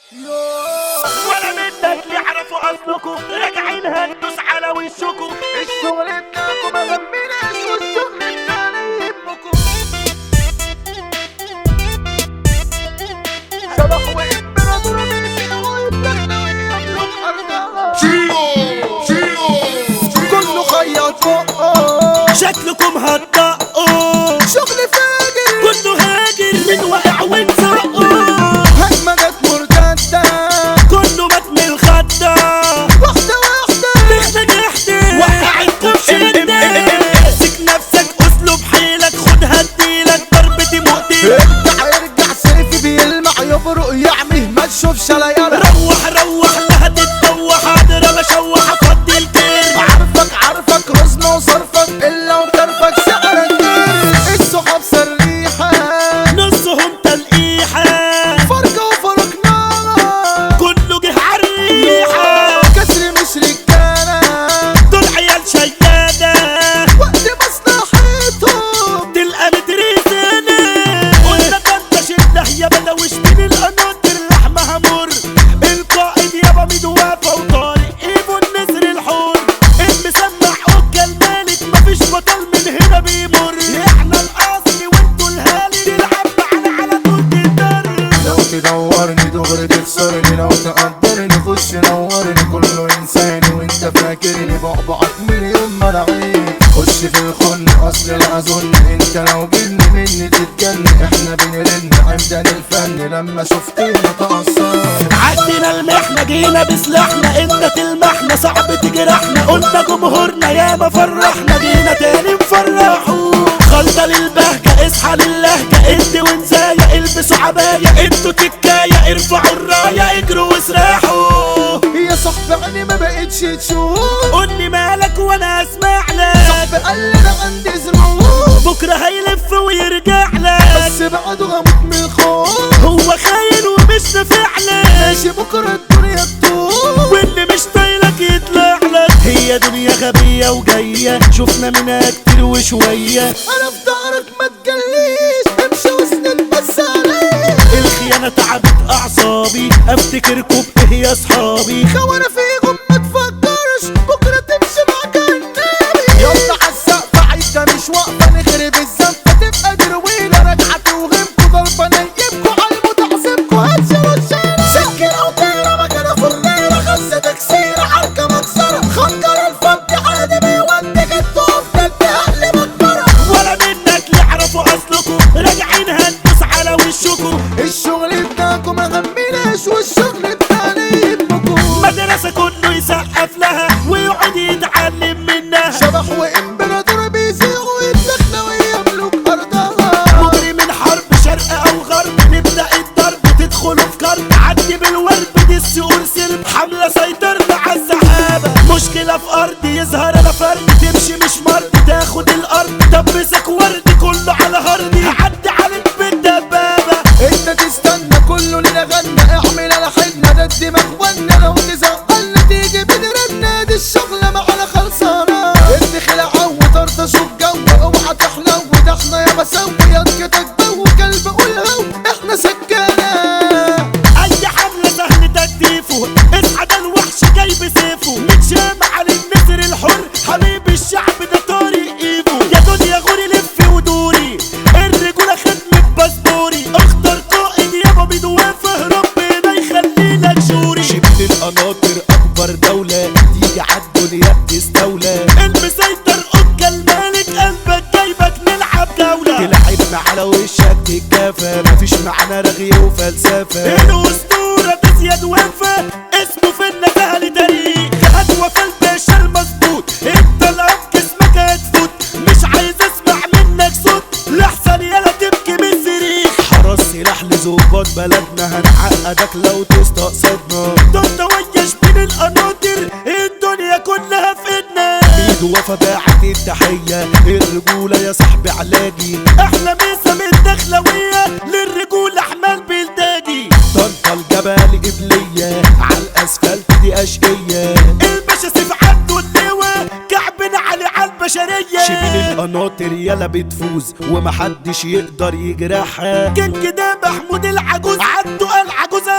ولا منك اللي يعرفوا اصلكم راجعين هندوس على وشكم الشغل بتاعكم ما همناش والشغل بتاعنا يهمكم شبح وامبراطور من فينا ويبلغنا ويملك ارضها كله خياط فوق شكلكم هتطقوا شغل فاجر كله هاجر من واقع وانزقوا هجمة جت مرتدة كله مات من الخدة واحدة واحدة تخنق احدى وقعتكم شدة امسك نفسك اسلوب حيلك خدها اديلك ضربتي مقتلة ارجع ارجع سيفي بيلمع يبرق يعمي ما تشوفش ليالي روح روح لا هتتدوح قادر بشوح افضي الكير عارفك عارفك رزمة وصرفك الا وطرفك سعرك كتير الصحاب سريحة نصهم تلقيحة فرقة وفرقنا كله جه عالريحة كسر مش رجالة دول عيال شيادة وقت مصلحتهم تلقى مدرسنا قلنا طنطا شدة يا بدوش من القناطر لحمها مر القائد يابا مدوافة وطارق ايبو النسر الحر المسمع اوكا المالك مفيش بطل من هنا بيمر احنا الاصلي وانتوا الهالي نلعب معانا على طول تقدر لو تدورني دغري تخسرني لو تقدرني خش نورني كله انساني وانت فاكرني بعبعك من يوم ما لعيت خش في الخن اصل لا اظن انت لو جن مني تتجن احنا بنرن عمدان الفن لما شفتني تأثرت عدينا المحنة جينا بسلاحنا انت تلمحنا صعب تجرحنا قلنا جمهورنا ياما فرحنا جينا تاني نفرحوا خلطة للبهجة اصحى للهجة ادي ونزايا البسوا عباية انتوا تكاية ارفعوا الراية اجروا واسرحوا يا صاحبي عيني ما بقتش تشوف قولي مالك وانا اسمع لك صاحبي قال لي انا عندي ظروف بكرة هيلف ويرجع لك بس بعده هموت من الخوف هو خاين ومش نافع لك ماشي بكره الدنيا تطول واللي مش طايلك يطلع لك هي دنيا غبية وجاية شفنا منها كتير وشوية انا في ظهرك ما تجليش امشي واسند بس عليك الخيانة تعبت أعصابي أفتكركوا بإيه يا صحابي خوانا فيكم ما تفكرش بكره تمشي معاك النبي يلا عالسقف عايزة مش واقفة نخرب الزنفة تبقى درويلة راجعة توهمكوا ضربة نيمكوا علموا تعذبكوا هتشيلوا الشارع سكر أو طيرة مكانة فرنيرة خزة تكسيرة حركة مكسرة خنجر الفض عادي بيوديك التوف ده بأهل مقبرة ولا منك اللي يعرفوا أصلكم راجعين هندوس على وشكم الشغل بتاعكم ما همناش والشغل بتاعنا يهمكم مدرسة كله يسقف لها ويقعد يتعلم منها شبح وامبراطور بيزيغوا يتدخلوا ويملك ارضها مجري من حرب شرق أو غرب نبدأ الضرب تدخلوا في كرب عدي بالورد دي السيور سرب حملة سيطرنا على السحابة مشكلة في أرض يظهر أنا فرد تمشي مش مرد تاخد الأرض دبسك ورد كله على هردي عدي عليك بالدبابة انت تستنى كله لنا غنى اعمل على حنا ده الدماغ ونا لو تزعلنا تيجي بنرنا دي الشغلة معانا خلصانة انت خلعة وطرطش الجو اوعى تحلو ده احنا يا مسوي يضكتك جو كلب قولها احنا سكانة أي حملة سهل تكتيفه اصحى ده الوحش جاي بسيفه متشام على النسر الحر حبيب الشعب ده طارق ايده يا دنيا غوري لفي ودوري الرجولة خدمة باسبوري اختار قائد يابا بدوافه ربنا يخلي لك شوري شبه القناطر اكبر دولة تيجي عالدنيا بتستولى المسيطر اوكا الملك قلبك جايبك نلعب جولة تلعبنا على وشك تتجافى مفيش معانا رغي وفلسفة الاسطورة بزياد وفا اسمه في النزهة لتاريخ هدوة في الباشا المظبوط انت الاب جسمك هتفوت مش عايز اسمع منك صوت لحسن يلا تبكي من الزريخ حرس سلاح لظباط بلدنا هنعقدك لو تستقصدنا دول ويش بين القناطر الدنيا كلها في ايدنا ايد وفا باعت التحية الرجولة يا صاحبي علاجي احلى مسا من الدخلوية للرجولة احمال بلداجي طنطا الجبل قبلية على الاسفلت دي اشقية الباشا سيف عنده اللواء كعبنا علي على البشرية شبين القناطر يلا بتفوز ومحدش يقدر يجرحها كان كده محمود العجوز عنده العجوز اخصى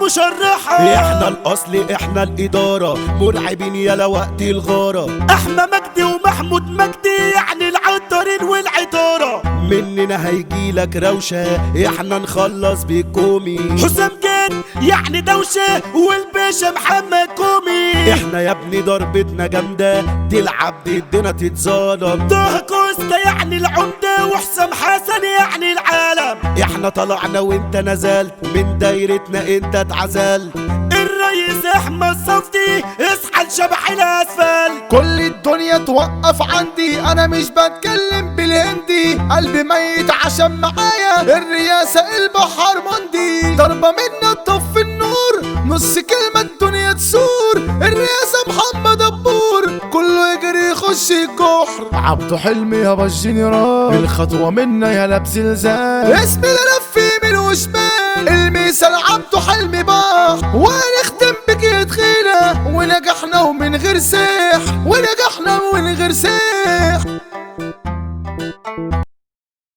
مشرحة احنا الاصل احنا الادارة مرعبين يلا وقت الغارة احمى مجدي ومحمود مجدي يعني العطارين والعطارة مننا هيجيلك روشة احنا نخلص بالكومي حسام جن يعني دوشة والباشا محمد كومي احنا يا ابني ضربتنا جامدة تلعب ضدنا تتظلم طه كوستا يعني العمدة وحسام حسن يعني العالم احنا طلعنا وانت نزلت من دايرتنا انت اتعزلت الرئيس احمد صفتي اصحى لشبح الاسفل كل الدنيا توقف عندي انا مش بتكلم بالهندي قلبي ميت عشان معايا الرئاسة البحر مندي ضربة منا تطفي النور نص كلمة الدنيا تسور الرئاسة محمد أبور كله يجري يخش الجحر عبده حلمي يابا الجنرال الخطوة منا يا لاب زلزال اسمي لف يمين وشمال المثال عبده حلمي باح وهنختم بك تخيلة ونجحنا ومن غير سيح ونجحنا ومن غير سيح